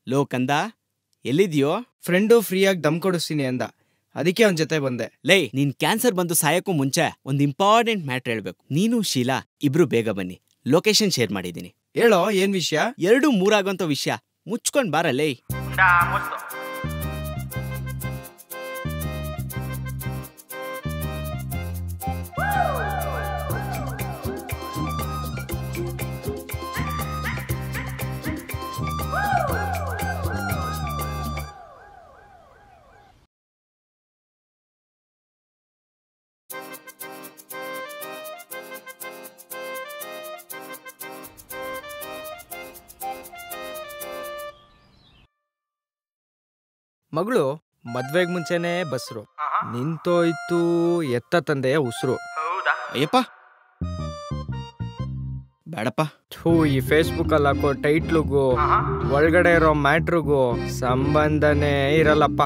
Low ಕಂದ ಎಲ್ಲಿದ್ಯೋ friend ಫ್ರೀಯಾಗಿ ದಮ್ ಕೊಡಿಸ್ತೀನಿ ಅಂದ ಅದಕ್ಕೆ ಅವನ ಜೊತೆ ಬಂದೆ ಲೇ ನೀನ್ ಕ್ಯಾನ್ಸರ್ ಬಂದು ಸಾಯಕ್ಕೂ ಮುಂಚೆ ಒಂದು ಇಂಪಾರ್ಟೆಂಟ್ ಮ್ಯಾಟ್ರ್ ಹೇಳ್ಬೇಕು ನೀನು ಶೀಲಾ ಇಬ್ರು ಬೇಗ ಬನ್ನಿ ಲೊಕೇಶನ್ ಶೇರ್ ಮಾಡಿದ್ದೀನಿ ಹೇಳೋ ಏನ್ ವಿಷಯ ಎರಡು ಮೂರಾಗೋಂಥ ವಿಷಯ ಮುಚ್ಕೊಂಡ್ ಬಾರಲ್ಲೇ ಮಗಳು ಮದ್ವೆಗ್ ಮುಂಚೆನೆ ಬಸ್ರು ನಿಂತೋಯ್ತು ಎತ್ತ ತಂದೆಯ ಉಸ್ರು ಅಯ್ಯಪ್ಪ ಬೇಡಪ್ಪ ಥೂ ಈ ಫೇಸ್ಬುಕ್ ಅಲ್ಲಿ ಹಾಕೋ ಟೈಟ್ಲುಗೂ ಒಳಗಡೆ ಇರೋ ಮ್ಯಾಟ್ರಿಗೂ ಸಂಬಂಧನೇ ಇರಲ್ಲಪ್ಪ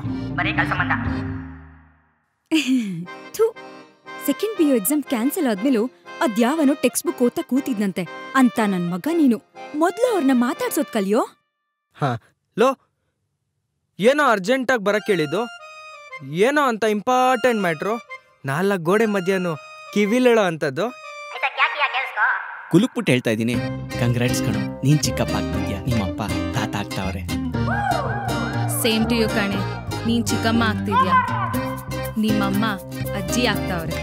ಥೂ second P U exam cancel ಆದ್ಮೇಲೂ ಅದ್ಯಾವನೋ ಟೆಕ್ಸ್ಟ್ ಬುಕ್ ಓದ್ತಾ ಕೂತಿದ್ನಂತೆ ಅಂತ ನನ್ ಮಗ ನೀನು ಮೊದ್ಲು ಅವ್ರನ್ನ ಮಾತಾಡ್ಸೋದ್ ಕಲಿಯೋ ಲೋ ಏನೋ ಅರ್ಜೆಂಟಾಗಿ ಬರಕ್ ಹೇಳಿದ್ದು ಏನೋ ಅಂತ ಇಂಪಾರ್ಟೆಂಟ್ ಮ್ಯಾಟ್ರು ನಾಲ್ಕು ಗೋಡೆ ಮಧ್ಯಾಹ್ನ ಕಿವಿಲೇಳೋ ಅಂಥದ್ದು ಕುಲುಕ್ಬಿಟ್ಟು ಹೇಳ್ತಾ ಇದ್ದೀನಿ ಕಂಗ್ರಾಟ್ಸ್ ಕಣು ನೀನ್ ಚಿಕ್ಕಪ್ಪ ಆಗ್ತಿದ್ಯಾ ನಿಮ್ಮಪ್ಪ ತಾತ ಆಗ್ತಾವ್ರೆ ಸೇಮ್ ಟು ಯು ಕಣೆ ನೀನ್ ಚಿಕ್ಕಮ್ಮ ಆಗ್ತಿದ್ಯಾ ನಿಮ್ಮಮ್ಮ ಅಜ್ಜಿ ಆಗ್ತಾವ್ರೆ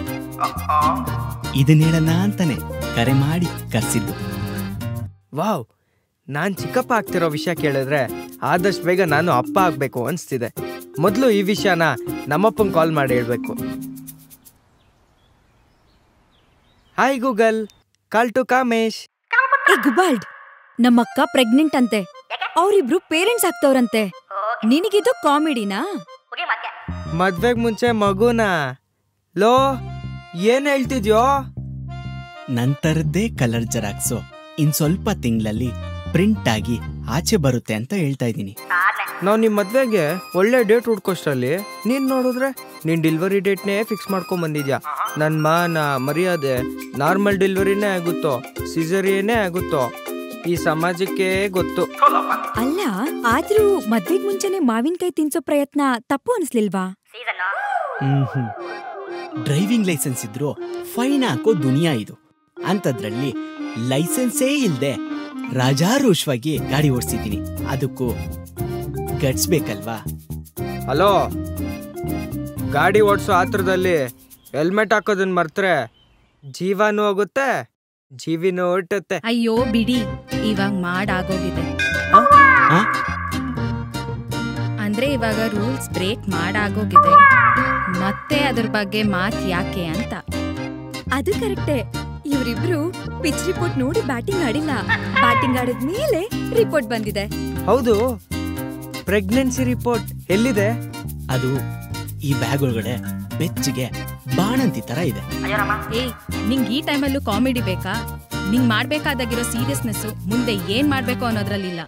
ಇದನ್ನ ಹೇಳೋಣ ಅಂತಾನೆ ಕರೆ ಮಾಡಿ ಕರ್ಸಿದ್ದು ವಾವ್ ನಾನ್ ಚಿಕ್ಕಪ್ಪ ಆಗ್ತಿರೋ ವಿಷಯ ಕೇಳಿದ್ರೆ ಆದಷ್ಟು ಬೇಗ ನಾನು ಅಪ್ಪ ಆಗ್ಬೇಕು ಅನ್ಸ್ತಿದೆ ಮೊದಲು ಈ ವಿಷಯನ ನಮ್ಮಪ್ಪಂಗೆ ಕಾಲ್ ಮಾಡಿ ಹೇಳ್ಬೇಕು hi Google call to Kamesh ಏ ಗುಬಾಲ್ಡ್ ನಮ್ಮಕ್ಕ ಪ್ರೆಗ್ನೆಂಟ್ ಅಂತೆ ಅವ್ರಿಬ್ರು ಪೇರೆಂಟ್ಸ್ ಆಗ್ತವ್ರಂತೆ ನಿನಗಿದು ಕಾಮಿಡಿನಾ ಮದ್ವೆಗ್ ಮುಂಚೆ ಮಗುನ ಲೋ ಏನ್ ಹೇಳ್ತಿದ್ಯೋ ನಂತರದ್ದೇ ಕಲರ್ ಜೆರಾಕ್ಸು ಇನ್ ಸ್ವಲ್ಪ ತಿಂಗಳಲ್ಲಿ ಪ್ರಿಂಟ್ ಆಗಿ ಆಚೆ ಬರುತ್ತೆ ಅಂತ ಹೇಳ್ತಾ ಇದ್ದೀನಿ ನಾವು ನಿಮ್ಮ ಮದ್ವೆಗೆ ಒಳ್ಳೆ ಡೇಟ್ ಹುಡ್ಕೋಷ್ಟರಲ್ಲಿ ನೀನ್ ನೋಡಿದ್ರೆ ನೀನ್ ಡೆಲಿವರಿ ಡೇಟ್ನೇ ಫಿಕ್ಸ್ ಮಾಡ್ಕೊಂಡ್ ಬಂದಿದ್ಯಾ ನನ್ ಮಾನ ಮರ್ಯಾದೆ ನಾರ್ಮಲ್ ಡೆಲಿವರಿನೇ ಆಗುತ್ತೋ ಸಿಸರಿಯೇ ಆಗುತ್ತೋ ಈ ಸಮಾಜಕ್ಕೆ ಗೊತ್ತು ಅಲ್ಲ ಆದ್ರೂ ಮದ್ವೆಗ್ ಮುಂಚೆನೆ ಮಾವಿನಕಾಯಿ ತಿನ್ಸೋ ಪ್ರಯತ್ನ ತಪ್ಪು ಅನ್ಸ್ಲಿಲ್ವಾ ಹ್ಮ್ ಹ್ಮ್ ಡ್ರೈವಿಂಗ್ ಲೈಸೆನ್ಸ್ ಇದ್ರು ಫೈನ್ ಹಾಕೋ ದುನಿಯಾ ಇದು ಅಂಥದ್ರಲ್ಲಿ ಲೈಸೆನ್ಸೇ ಇಲ್ದೆ ರಾಜಾರೋಷವಾಗಿ ಗಾಡಿ ಓಡಿಸಿದ್ದೀನಿ ಅದಕ್ಕೂ ಗಟ್ಸ್ ಬೇಕಲ್ವಾ ಹಲೋ ಗಾಡಿ ಓಡಿಸೋ ಆತ್ರದಲ್ಲಿ ಹೆಲ್ಮೆಟ್ ಹಾಕೋದನ್ನ ಮರ್ತ್ರೆ ಜೀವನೂ ಹೋಗುತ್ತೆ ಜೀವಿನೂ ಹೊರಟುತ್ತೆ ಅಯ್ಯೋ ಬಿಡಿ ಇವಾಗ ಮಾಡಾಗೋಗಿದೆ ಆ? ಅಂದ್ರೆ ಇವಾಗ ರೂಲ್ಸ್ ಬ್ರೇಕ್ ಮಾಡಾಗೋಗಿದೆ ಮತ್ತೆ ಅದ್ರ ಬಗ್ಗೆ ಮಾತ್ ಯಾಕೆ ಅಂತ ಅದು ಕರೆಕ್ಟೇ ಇವರಿಬ್ರು ಪಿಚ್ ರಿಪೋರ್ಟ್ ನೋಡಿ ಬ್ಯಾಟಿಂಗ್ ಆಡಿಲ್ಲ ಬ್ಯಾಟಿಂಗ್ ಆಡಿದ್ಮೇಲೆ ರಿಪೋರ್ಟ್ ಬಂದಿದೆ ಹೌದು ಪ್ರೆಗ್ನೆನ್ಸಿ ರಿಪೋರ್ಟ್ ಎಲ್ಲಿದೆ ಅದು ಈ ಬ್ಯಾಗ್ ಒಳಗಡೆ ಬೆಚ್ಚಗೆ ಬಾಣಂತಿ ತರ ಇದೆ ಏಯ್ ನಿಂಗ್ ಈ ಟೈಮಲ್ಲೂ ಕಾಮಿಡಿ ಬೇಕಾ ನಿಂಗ್ ಮಾಡ್ಬೇಕಾದಾಗಿರೋ ಸೀರಿಯಸ್ನೆಸ್ ಮುಂದೆ ಏನ್ ಮಾಡ್ಬೇಕು ಅನ್ನೋದ್ರಲ್ಲಿಲ್ಲ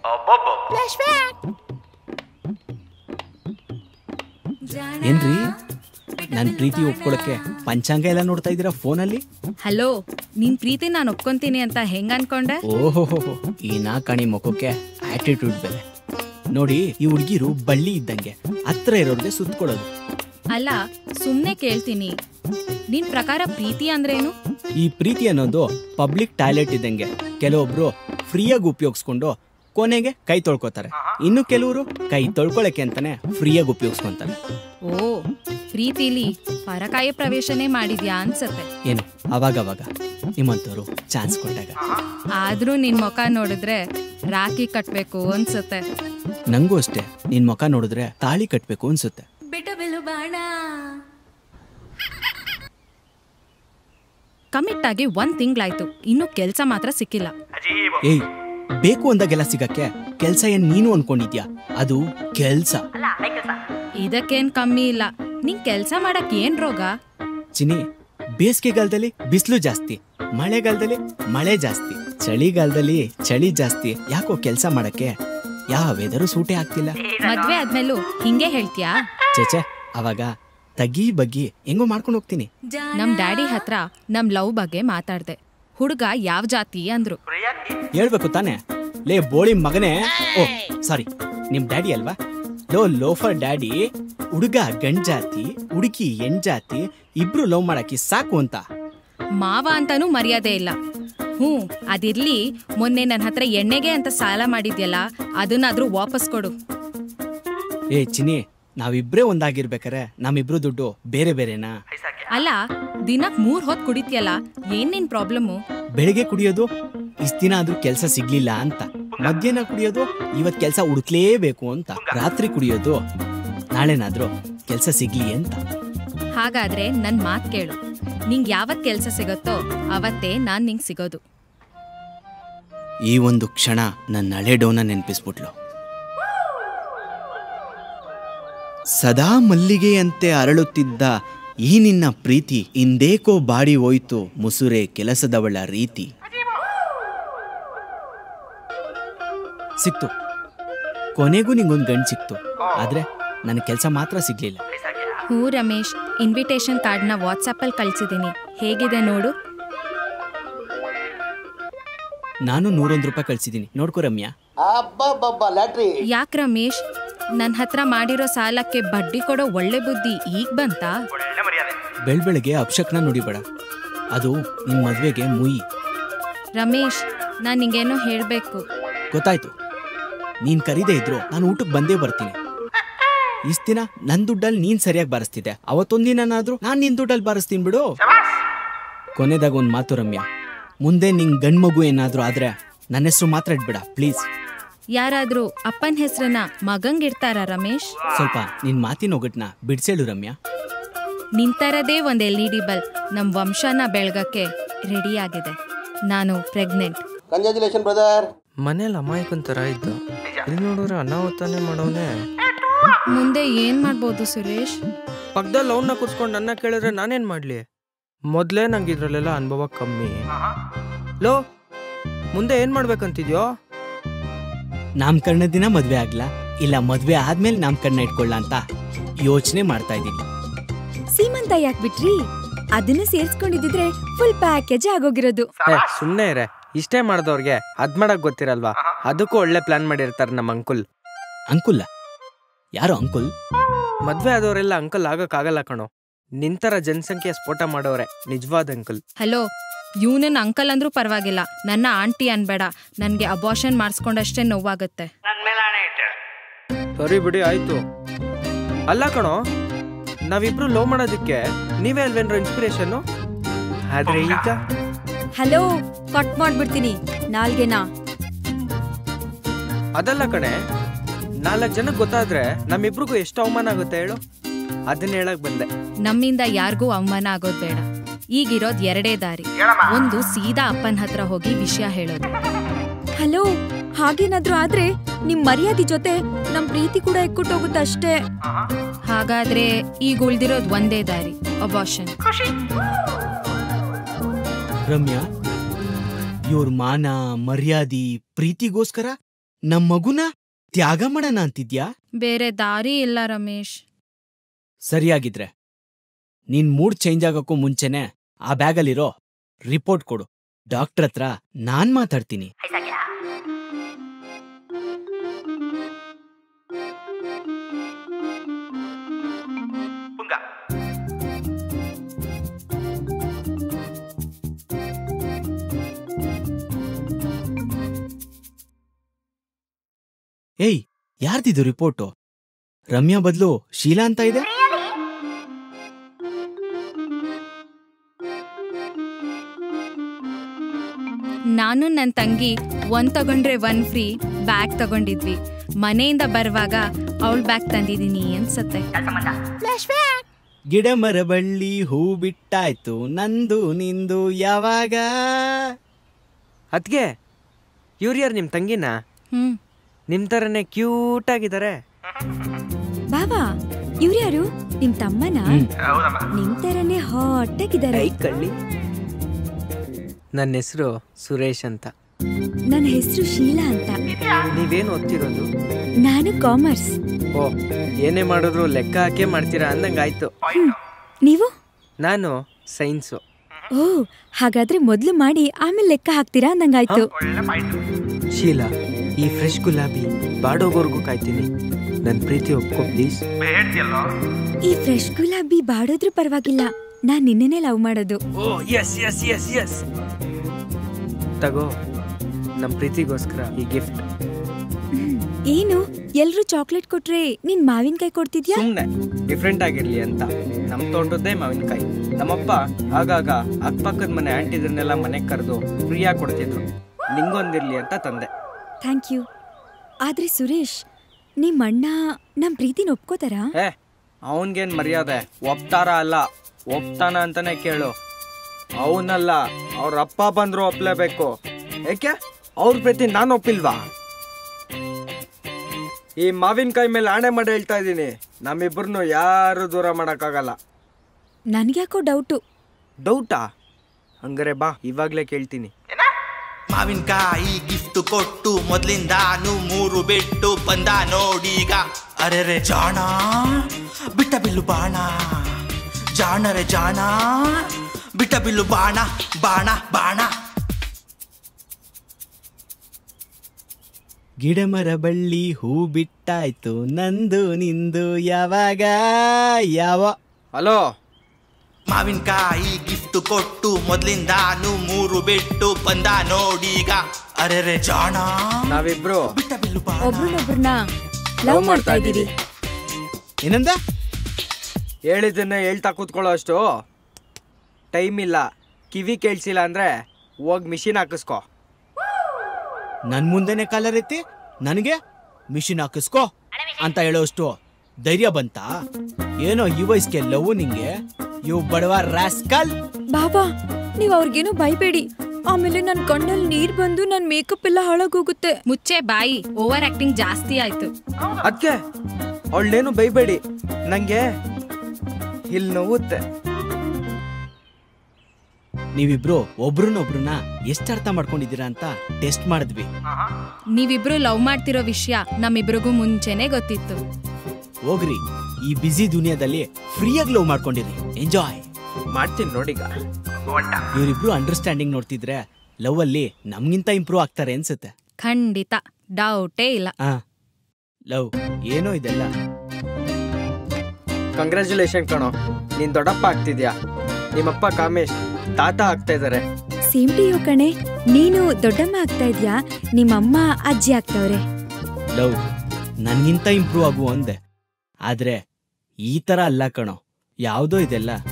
ಏನ್ರಿ ನನ್ ಪ್ರೀತಿ ಒಪ್ಕೊಳಕ್ಕೆ ಪಂಚಾಂಗ ಎಲ್ಲ ನೋಡ್ತಾ ಇದ್ದೀರಾ ಫೋನಲ್ಲಿ ಹಲೋ ನಿನ್ ಪ್ರೀತಿ ನಾನು ಒಪ್ಕೊಂತೀನಿ ಅಂತ ಹೆಂಗ್ ಅನ್ಕೊಂಡೆ ಓಹೋ ಈ ನಾಕಾಣಿ ಮುಖಕ್ಕೆ ಆಟಿಟ್ಯೂಡ್ ಬೆಲೆ ನೋಡಿ ಈ ಹುಡ್ಗಿರು ಬಳ್ಳಿ ಇದ್ದಂಗೆ ಹತ್ರ ಇರೋರ್ಗೆ ಸುತ್ಕೊಳ್ಳೋದು ಅಲ್ಲ ಸುಮ್ನೆ ಕೇಳ್ತೀನಿ ನಿನ್ ಪ್ರಕಾರ ಪ್ರೀತಿ ಅಂದ್ರೇನು ಈ ಪ್ರೀತಿ ಅನ್ನೋದು ಪಬ್ಲಿಕ್ ಟಾಯ್ಲೆಟ್ ಇದ್ದಂಗೆ ಕೆಲವೊಬ್ರು ಫ್ರೀಯಾಗಿ ಉಪಯೋಗಿಸ್ಕೊಂಡು ಕೊನೆಗೆ ಕೈ ತೊಳ್ಕೊತಾರೆ ಇನ್ನು ಕೆಲವರು ಕೈ ತೊಳ್ಕೊಳಕ್ಕೆ ಅಂತಾನೆ ಫ್ರೀಯಾಗಿ ಉಪಯೋಗಿಸ್ಕೊಂತಾರೆ ಓ ಪ್ರೀತಿಲಿ ಪರಕಾಯ ಪ್ರವೇಶನೇ ಮಾಡಿದ್ಯಾ ಅನ್ಸತ್ತೆ ಏನು ಅವಾಗವಾಗ ನಿಮ್ಮಂಥವ್ರು ಚಾನ್ಸ್ ಕೊಟ್ಟಾಗ ಆದ್ರೂ ನಿನ್ ಮುಖ ನೋಡಿದ್ರೆ ರಾಖಿ ಕಟ್ಬೇಕು ಅನ್ಸತ್ತೆ ನಂಗೂ ಅಷ್ಟೇ ನಿನ್ ಮುಖ ನೋಡಿದ್ರೆ ತಾಳಿ ಕಟ್ಬೇಕು ಅನ್ಸುತ್ತೆ ಕಮಿಟ್ ಆಗಿ ಒಂದ್ ತಿಂಗ್ಳಾಯ್ತು ಇನ್ನು ಕೆಲ್ಸ ಮಾತ್ರ ಸಿಕ್ಕಿಲ್ಲ ಏಯ್ ಬೇಕು ಅಂದಾಗೆಲ್ಲ ಸಿಗಕ್ಕೆ ಕೆಲ್ಸ ಏನ್ ನೀನು ಅನ್ಕೊಂಡಿದ್ಯಾ ಅದು ಕೆಲ್ಸ ಇದಕ್ಕೇನ್ ಕಮ್ಮಿ ಇಲ್ಲ ನಿಂಗ್ ಕೆಲ್ಸ ಮಾಡಕ್ ಏನ್ ರೋಗ ಚಿನಿ ಬೇಸಿಗೆಗಾಲದಲ್ಲಿ ಬಿಸಿಲು ಜಾಸ್ತಿ ಮಳೆಗಾಲದಲ್ಲಿ ಮಳೆ ಜಾಸ್ತಿ ಚಳಿಗಾಲದಲ್ಲಿ ಚಳಿ ಜಾಸ್ತಿ ಯಾಕೋ ಕೆಲಸ ಮಾಡಕ್ಕೆ ಯಾವ ವೆದರು ಸೂಟೇ ಆಗ್ತಿಲ್ಲ ಮದ್ವೆ ಆದ್ಮೇಲೂ ಹಿಂಗೆ ಹೇಳ್ತ್ಯಾ ಚೇಚೆ ಅವಾಗ ತಗ್ಗಿ ಬಗ್ಗಿ ಹೆಂಗೋ ಮಾಡ್ಕೊಂಡು ಹೋಗ್ತೀನಿ ನಮ್ ಡ್ಯಾಡಿ ಹತ್ರ ನಮ್ ಲವ್ ಬಗ್ಗೆ ಮಾತಾಡ್ದೆ ಹುಡುಗ ಯಾವ್ ಜಾತಿ ಅಂದ್ರು ಹೇಳ್ಬೇಕು ತಾನೆ ಲೇ ಬೋಳಿ ಮಗನೇ ಓ ಸಾರಿ ನಿಮ್ ಡ್ಯಾಡಿ ಅಲ್ವಾ ಲೋ ಲೋಫರ್ ಡ್ಯಾಡಿ ಹುಡುಗ ಗಂಡ್ ಜಾತಿ ಹುಡುಗಿ ಹೆಣ್ ಜಾತಿ ಇಬ್ರು ಲವ್ ಮಾಡಕ್ಕೆ ಸಾಕು ಅಂತ ಮಾವ ಅಂತಾನೂ ಮರ್ಯಾದೆ ಇಲ್ಲ ಹ್ಞೂ ಅದಿರ್ಲಿ ಮೊನ್ನೆ ನನ್ನ ಹತ್ರ ಎಣ್ಣೆಗೆ ಅಂತ ಸಾಲ ಮಾಡಿದ್ಯಲ್ಲ ಅದನ್ನಾದ್ರೂ ವಾಪಸ್ ಕೊಡು ಏ ಚಿನಿ ನಾವಿಬ್ರೇ ಒಂದಾಗಿರ್ಬೇಕಾರೆ ನಮ್ಮಿಬ್ರು ದುಡ್ಡು ಬೇರೆ ಬೇರೆನಾ ಅಲ್ಲ ದಿನಕ್ ಮೂರ್ ಹೊತ್ತು ಕುಡಿತ್ಯಲ್ಲ ಏನ್ ನಿನ್ ಪ್ರಾಬ್ಲಮ್ಮು ಬೆಳಿಗ್ಗೆ ಕುಡಿಯೋದು ಇಷ್ಟ ದಿನ ಆದ್ರೂ ಕೆಲ್ಸ ಸಿಗ್ಲಿಲ್ಲ ಅಂತ ಮಧ್ಯಾಹ್ನ ಕುಡಿಯೋದು ಇವತ್ ಕೆಲ್ಸ ಹುಡುಕ್ಲೇಬೇಕು ಅಂತ ರಾತ್ರಿ ಕುಡಿಯೋದು ನಾಳೆನಾದ್ರೂ ಕೆಲ್ಸ ಸಿಗ್ಲಿ ಅಂತ ಹಾಗಾದ್ರೆ ನನ್ ಮಾತ್ ಕೇಳು ನಿಂಗ್ ಯಾವತ್ ಕೆಲ್ಸ ಸಿಗತ್ತೋ ಅವತ್ತೇ ನಾನ್ ನಿಂಗ್ ಸಿಗೋದು ಈ ಒಂದು ಕ್ಷಣ ನನ್ನ ಹಳೆ ಡೋನ ನೆನಪಿಸ್ಬಿಟ್ಲು ಸದಾ ಮಲ್ಲಿಗೆಯಂತೆ ಅರಳುತ್ತಿದ್ದ ಈ ನಿನ್ನ ಪ್ರೀತಿ ಇಂದೇಕೋ ಬಾಡಿ ಹೋಯ್ತು ಮುಸುರೆ ಕೆಲಸದವಳ ರೀತಿ ಸಿಕ್ತು ಕೊನೆಗೂ ನಿಂಗೊಂದು ಗಂಡು ಸಿಕ್ತು ಆದ್ರೆ ನನ್ನ ಕೆಲಸ ಮಾತ್ರ ಸಿಗ್ಲಿಲ್ಲ ಹ್ಞೂ ರಮೇಶ್ ಇನ್ವಿಟೇಷನ್ ಕಾರ್ಡ್ನ ವಾಟ್ಸಪ್ಪಲ್ಲಿ ಕಳ್ಸಿದ್ದೀನಿ ಹೇಗಿದೆ ನೋಡು ನಾನು ನೂರೊಂದು ರೂಪಾಯಿ ಕಳ್ಸಿದ್ದೀನಿ ನೋಡ್ಕೊ ರಮ್ಯಾ ಅಬ್ಬಬ್ಬಬ್ಬ ಲ್ಯಾಟ್ರಿ ಯಾಕ್ ರಮೇಶ್ ನನ್ನ ಹತ್ರ ಮಾಡಿರೋ ಸಾಲಕ್ಕೆ ಬಡ್ಡಿ ಕೊಡೋ ಒಳ್ಳೆ ಬುದ್ಧಿ ಈಗ ಬಂತಾ ಬೆಳ್ ಬೆಳಗ್ಗೆ ಅಪ್ಶಕ್ನ ನುಡಿಬೇಡ ಅದು ನಿನ್ ಮದ್ವೆಗೆ ಮುಯಿ ರಮೇಶ್ ನಾನು ನಿಂಗೇನೋ ಹೇಳಬೇಕು ಗೊತ್ತಾಯ್ತು ನೀನ್ ಕರೀದೇ ಇದ್ರು ನಾನು ಊಟಕ್ಕೆ ಬಂದೇ ಬರ್ತೀನಿ ಇಷ್ಟ ದಿನ ನನ್ ದುಡ್ಡಲ್ಲಿ ನೀನ್ ಸರಿಯಾಗಿ ಬಾರಿಸ್ತಿದ್ದೆ ಅವತ್ತೊಂದಿನಾದ್ರೂ ನಾನ್ ನಿನ್ ದುಡ್ಡಲ್ಲಿ ಬಾರಿಸ್ತೀನಿ ಬಿಡು ಕೊನೆದಾಗ ಒಂದ್ ಮಾತು ರಮ್ಯಾ ಮುಂದೆ ನಿಂಗ್ ಗಂಡ್ ಮಗು ಏನಾದ್ರೂ ಆದ್ರೆ ನನ್ನ ಹೆಸರು ಮಾತ್ರ ಇಡ್ಬೇಡ ಪ್ಲೀಸ್ ಯಾರಾದ್ರೂ ಅಪ್ಪನ ಹೆಸರನ್ನ ಮಗಂಗಿಡ್ತಾರ ರಮೇಶ್ ಸ್ವಲ್ಪ ನಿನ್ ಮಾತಿನ ಒಗಟ್ನ ಬಿಡ್ಸೇಳು ರಮ್ಯಾ ನಿಂತರದೇ ಒಂದು ಎಲ್ ಇ ಡಿ ಬಲ್ಬ್ ನಮ್ಮ ವಂಶನ ಬೆಳಗಕ್ಕೆ ರೆಡಿಯಾಗಿದೆ ನಾನು ಪ್ರೆಗ್ನೆಂಟ್ ಕಂಗ್ರ್ಯಾಚುಲೇಷನ್ ಬ್ರದರ್ ಮನೇಲಿ ಅಮಾಯಕನ್ ಥರ ಇದ್ದು ಇಲ್ಲಿ ನೋಡಿದ್ರೆ ಅನಾಹುತಾನೆ ಮಾಡೋನೆ ಮುಂದೆ ಏನ್ ಮಾಡ್ಬೋದು ಸುರೇಶ್ ಪಕ್ಕದಲ್ಲಿ ಅವನ್ನ ಕೂರ್ಸ್ಕೊಂಡು ನನ್ನ ಕೇಳಿದ್ರೆ ನಾನೇನ್ ಮಾಡ್ಲಿ ಮೊದ್ಲೇ ನಂಗೆ ಇದ್ರಲ್ಲೆಲ್ಲ ಅನುಭವ ಕಮ್ಮಿ ಲೋ ಮುಂದೆ ಏನ್ ಮಾಡ್ಬೇಕಂತಿದ್ಯೋ ನಾಮಕರಣ ದಿನ ಮದ್ವೆ ಆಗ್ಲಾ ಇಲ್ಲ ಮದ್ವೆ ಆದ್ಮೇಲೆ ನಾಮಕರಣ ಇಟ್ಕೊಳ್ಳ ಅಂತ ಯೋಚನೆ ಮಾಡ್ತಾ ಇದ್ದೀನಿ ಸೀಮಂತ ಯಾಕ್ ಬಿಟ್ರಿ ಅದನ್ನ ಸೇರ್ಸ್ಕೊಂಡಿದ್ರೆ ಫುಲ್ ಪ್ಯಾಕೇಜ್ ಆಗೋಗಿರೋದು ಏ ಸುಮ್ಮನೆ ಇರೆ ಇಷ್ಟೇ ಮಾಡ್ದವ್ರಿಗೆ ಅದ್ ಮಾಡಕ್ ಗೊತ್ತಿರಲ್ವಾ ಅದಕ್ಕೂ ಒಳ್ಳೆ ಪ್ಲಾನ್ ಮಾಡಿರ್ತಾರೆ ನಮ್ಮ ಅಂಕುಲ್ ಅಂಕುಲ್ಲ ಯಾರು ಅಂಕುಲ್ ಮದ್ವೆ ಆದವರೆಲ್ಲ ಅಂಕಲ್ ಆಗಕ್ಕಾಗಲ್ಲ ಕಣೋ ನಿಂತರ ಜನಸಂಖ್ಯೆ ಸ್ಫೋಟ ಮಾಡೋರೆ ನಿಜವಾದ ಅಂಕಲ್ ಹಲೋ ಇವನನ್ನ ಅಂಕಲ್ ಅಂದ್ರೂ ಪರವಾಗಿಲ್ಲ ನನ್ನ ಆಂಟಿ ಅನ್ಬೇಡ ನನಗೆ ಅಬಾಷನ್ ಮಾಡಿಸ್ಕೊಂಡಷ್ಟೇ ನೋವಾಗುತ್ತೆ ಸರಿ ಬಿಡಿ ಆಯ್ತು ಅಲ್ಲ ಕಣೋ ನಾವಿಬ್ರು ಲೋ ಮಾಡೋದಕ್ಕೆ ನೀವೇ ಅಲ್ವೇನ್ರ ಇನ್ಸ್ಪಿರೇಷನ್ ಆದ್ರೆ ಈಗ ಹಲೋ ಕಟ್ ಮಾಡ್ಬಿಡ್ತೀನಿ ನಾಲ್ಗೆನಾ ಅದಲ್ಲ ಕಣೆ ನಾಲ್ಕು ಜನಕ್ಕೆ ಗೊತ್ತಾದ್ರೆ ನಮ್ಮಿಬ್ರಿಗೂ ಎಷ್ಟು ಅವಮಾನ ಆಗುತ್ತೆ ಹೇಳು ಅದನ್ನ ಹೇಳಕ್ ಬಂದೆ ನಮ್ಮಿಂದ ಯಾರಿಗೂ ಅವಮಾನ ಆಗೋದ್ ಬೇಡ ಈಗಿರೋದ್ ಎರಡೇ ದಾರಿ ಒಂದು ಸೀದಾ ಅಪ್ಪನ ಹತ್ರ ಹೋಗಿ ವಿಷಯ ಹೇಳೋದು ಹಲೋ ಹಾಗೇನಾದ್ರೂ ಆದ್ರೆ ನಿಮ್ ಮರ್ಯಾದೆ ಜೊತೆ ನಮ್ ಪ್ರೀತಿ ಕೂಡ ಎಕ್ಕುಟ್ಟೋಗುತ್ತೆ ಅಷ್ಟೇ ಹಾಗಾದ್ರೆ ಈಗ ಉಳ್ದಿರೋದ್ ಒಂದೇ ದಾರಿ ಅಬಾಷನ್ ರಮ್ಯಾ ಇವ್ರ ಮಾನ ಮರ್ಯಾದಿ ಪ್ರೀತಿಗೋಸ್ಕರ ನಮ್ ಮಗುನ ತ್ಯಾಗ ಮಾಡೋಣ ಅಂತಿದ್ಯಾ ಬೇರೆ ದಾರಿ ಇಲ್ಲ ರಮೇಶ್ ಸರಿಯಾಗಿದ್ರೆ ನಿನ್ ಮೂಡ್ ಚೇಂಜ್ ಆಗಕ್ಕೂ ಮುಂಚೆನೆ ಆ ಬ್ಯಾಗಲ್ಲಿರೋ ರಿಪೋರ್ಟ್ ಕೊಡು ಡಾಕ್ಟರ್ ಹತ್ರ ನಾನ್ ಮಾತಾಡ್ತೀನಿ ಏಯ್ ಯಾರ್ದಿದು ರಿಪೋರ್ಟು ರಮ್ಯಾ ಬದಲು ಶೀಲಾ ಅಂತ ಇದೆ ನಾನು ನನ್ನ ತಂಗಿ ಒಂದ್ ತಗೊಂಡ್ರೆ ಒನ್ ಫ್ರೀ ಬ್ಯಾಗ್ ತಗೊಂಡಿದ್ವಿ ಮನೆಯಿಂದ ಬರುವಾಗ ಅವಳ ಬ್ಯಾಗ್ ತಂದಿದ್ದೀನಿ ಅನ್ಸತ್ತೆ ಗಿಡ ಮರ ಬಳ್ಳಿ ಹೂ ಬಿಟ್ಟಾಯ್ತು ನಂದು ನಿಂದು ಯಾವಾಗ ಅದ್ಗೆ ಇವ್ರು ಯಾರು ನಿಮ್ ತಂಗಿನ ಹ್ಮ್ ನಿಮ್ ತರನೇ ಕ್ಯೂಟ್ ಆಗಿದ್ದಾರೆ ಬಾಬಾ ಇವ್ರ್ಯಾರು ನಿಮ್ ತಮ್ಮನ ಹ್ಮ್. ನಿಮ್ ತರನೇ ಹಾಟ್ ಆಗಿದ್ದಾರೆ ಕಳ್ಳಿ ನನ್ನ ಹೆಸರು ಸುರೇಶ್ ಅಂತ ನನ್ನ ಹೆಸರು ಶೀಲಾ ಅಂತ ನೀವೇನು ಓದ್ತಿರೋದು ನಾನು ಕಾಮರ್ಸ್ ಓ ಏನೇ ಮಾಡಿದ್ರು ಲೆಕ್ಕ ಹಾಕೇ ಮಾಡ್ತೀರಾ ಅಂದಂಗಾಯ್ತು ನೀವು ನಾನು ಸೈನ್ಸು ಓ ಹಾಗಾದ್ರೆ ಮೊದ್ಲು ಮಾಡಿ ಆಮೇಲೆ ಲೆಕ್ಕ ಹಾಕ್ತೀರಾ ಅಂದಂಗಾಯ್ತು ಶೀಲಾ ಈ ಫ್ರೆಶ್ ಗುಲಾಬಿ ಬಾಡೋಗೋರ್ಗೂ ಕಾಯ್ತೀನಿ ನನ್ನ ಪ್ರೀತಿ ಒಪ್ಕೊ ಪ್ಲೀಸ್ ಈ ಫ್ರೆಶ್ ಗುಲಾಬಿ ಬಾಡೋದ್ರೂ ಪರವಾಗಿಲ್ಲ ನಾನ್ ನಿನ್ನೆನೆ ಲವ್ ಮಾಡೋದು oh yes yes yes yes ತಗೋ ನಮ್ಮ ಪ್ರೀತಿಗೋಸ್ಕರ ಈ ಗಿಫ್ಟ್ ಏನು ಎಲ್ರು ಚಾಕ್ಲೇಟ್ ಕೊಟ್ರೆ ನೀನ್ ಮಾವಿನಕಾಯಿ ಕೊಡ್ತಿದ್ಯಾ ಸುಮ್ಮನೆ ಡಿಫ್ರೆಂಟ್ ಆಗಿರ್ಲಿ ಅಂತ ನಮ್ಮ ತೋಟದ್ದೇ ಮಾವಿನಕಾಯಿ ನಮ್ಮಪ್ಪ ಆಗಾಗ ಅಕ್ಕಪಕ್ಕದ ಮನೆ ಆಂಟಿದನ್ನೆಲ್ಲ ಮನೆಗೆ ಕರೆದು ಫ್ರೀಯಾಗಿ ಕೊಡ್ತಿದ್ರು ನಿಂಗೊಂದಿರ್ಲಿ ಅಂತ ತಂದೆ ಥ್ಯಾಂಕ್ ಯು ಆದ್ರೆ ಸುರೇಶ್ ನಿಮ್ ಅಣ್ಣ ನಮ್ ಪ್ರೀತಿನ ಒಪ್ಕೋತಾರಾ ಏ ಅವನ್ಗೇನ್ ಮರ್ಯಾದೆ ಒಪ್ತಾರ ಅಲ್ಲ ಒಪ್ತಾನ ಅಂತಾನೆ ಕೇಳು ಅವನಲ್ಲ ಅವ್ರ ಅಪ್ಪ ಬಂದ್ರು ಒಪ್ಲೇಬೇಕು ಏಕೆ ಅವ್ರ ಪ್ರೀತಿ ನಾನು ಒಪ್ಪಿಲ್ವಾ ಈ ಮಾವಿನಕಾಯಿ ಮೇಲೆ ಆಣೆ ಮಾಡಿ ಹೇಳ್ತಾ ಇದ್ದೀನಿ ನಮ್ಮಿಬ್ಬರನ್ನು ಯಾರು ದೂರ ಮಾಡೋಕ್ಕಾಗಲ್ಲ ನನ್ಗ್ಯಾಕೋ ಡೌಟು ಡೌಟಾ ಹಂಗಾರೆ ಬಾ ಇವಾಗ್ಲೇ ಕೇಳ್ತೀನಿ ಮಾವಿನಕಾಯಿ ಗಿಫ್ಟ್ ಕೊಟ್ಟು ಮೊದ್ಲಿಂದಾನು ಮೂರು ಬಿಟ್ಟು ಬಂದ ನೋಡೀಗ ಅರೆರೆ ಜಾಣ ಬಿಟ್ಟ ಬಿಲ್ಲು ಬಾಣ ಜಾಣರೆ ಜಾಣ ಬಿಟ್ಟ ಬಿಲ್ಲು ಬಾಣ ಬಾಣ ಬಾಣ ಗಿಡ ಮರ ಬಳ್ಳಿ ಹೂ ಬಿಟ್ಟಾಯ್ತು ನಂದು ನಿಂದು ಯಾವಾಗ ಯಾವ ಹಲೋ ಮಾವಿನಕಾಯಿ ಗಿಫ್ಟ್ ಕೊಟ್ಟು ಮೊದ್ಲಿಂದಾನು ಮೂರು ಬಿಟ್ಟು ಬಂದ ನೋಡೀಗ ಅರೆರೆ ಜಾಣ ನಾವಿಬ್ರು ಬಿಟ್ಟ ಬಿಲ್ಲು ಬಾಣ ಒಬ್ರನ್ನೊಬ್ರನ್ನ ಲವ್ ಮಾಡ್ತಾ ಇದೀವಿ ಏನಂದ ಹೇಳಿದ್ದನ್ನ ಹೇಳ್ತಾ ಕೂತ್ಕೊಳ್ಳೋ ಅಷ್ಟು ಟೈಮ್ ಇಲ್ಲ ಕಿವಿ ಕೇಳಿಸಿಲ್ಲ ಅಂದ್ರೆ ಹೋಗಿ ಮಿಷಿನ್ ಹಾಕಿಸ್ಕೋ ನನ್ ಮುಂದೆನೆ ಕಾಲರ್ ಎತ್ತಿ ನನಗೆ ಮಿಷಿನ್ ಹಾಕಿಸ್ಕೋ ಅಂತ ಹೇಳೋಷ್ಟು ಧೈರ್ಯ ಬಂತಾ ಏನೋ ಈ ವಯಸ್ಸಿಗೆ ಲವ್ ನಿಂಗೆ ಇವ್ ಬಡವ ರಾಸ್ಕಲ್ ಬಾಬಾ ನೀವ್ ಅವ್ರಿಗೇನೋ ಬೈಬೇಡಿ ಆಮೇಲೆ ನನ್ ಕಣ್ಣಲ್ಲಿ ನೀರ್ ಬಂದು ನನ್ ಮೇಕಪ್ ಎಲ್ಲ ಹಾಳಾಗೋಗುತ್ತೆ ಮುಚ್ಚೆ ಬಾಯಿ ಓವರ್ ಆಕ್ಟಿಂಗ್ ಜಾಸ್ತಿ ಆಯ್ತು ಅದಕ್ಕೆ ಅವಳನ್ನೇನು ಬೈಬೇಡಿ ನಂಗೆ ಇಲ್ಲಿ ನೋವುತ್ತೆ ನೀವಿಬ್ರು ಒಬ್ರನ್ನೊಬ್ರನ್ನ ಎಷ್ಟ್ ಅರ್ಥ ಮಾಡ್ಕೊಂಡಿದ್ದೀರಾ ಅಂತ ಟೆಸ್ಟ್ ಮಾಡಿದ್ವಿ ನೀವಿಬ್ರು ಲವ್ ಮಾಡ್ತಿರೋ ವಿಷಯ ನಮ್ಮಿಬ್ರಿಗೂ ಮುಂಚೆನೆ ಗೊತ್ತಿತ್ತು ಹೋಗ್ರಿ ಈ ಬ್ಯುಸಿ ದುನಿಯಾದಲ್ಲಿ ಫ್ರೀಯಾಗಿ ಲವ್ ಮಾಡ್ಕೊಂಡಿರಿ ಎಂಜಾಯ್ ಮಾಡ್ತೀನಿ ನೋಡೀಗ ಇವರಿಬ್ರು ಅಂಡರ್ಸ್ಟ್ಯಾಂಡಿಂಗ್ ನೋಡ್ತಿದ್ರೆ ಲವ್ ಅಲ್ಲಿ ನಮ್ಗಿಂತ ಇಂಪ್ರೂವ್ ಆಗ್ತಾರೆ ಅನ್ಸುತ್ತೆ ಖಂಡಿತ ಡೌಟೇ ಇಲ್ಲ ಆ ಲವ್ ಏನೋ ಇದೆಲ್ಲ ಕಂಗ್ರ್ಯಾಚುಲೇಷನ್ ಕಣೋ ನೀನ್ ದೊಡ್ಡಪ್ಪ ಆಗ್ತಿದ್ಯಾ ನಿಮ್ಮಪ್ಪ ಕಾಮೇಶ್ ತಾತ ಆಗ್ತಾ ಇದಾರೆ ಸೇಮ್ ಟು ಯು ಕಣೆ ನೀನು ದೊಡ್ಡಮ್ಮ ಆಗ್ತಾ ಇದ್ಯಾ ನಿಮ್ಮಮ್ಮ ಅಜ್ಜಿ ಆಗ್ತಾವ್ರೆ ಲವ್ ನನ್ಗಿಂತ ಇಂಪ್ರೂವ್ ಆಗು ಅಂದೆ ಆದ್ರೆ ಈ ತರ ಅಲ್ಲ ಕಣೋ ಯಾವ್ದೋ ಇದೆಲ್ಲ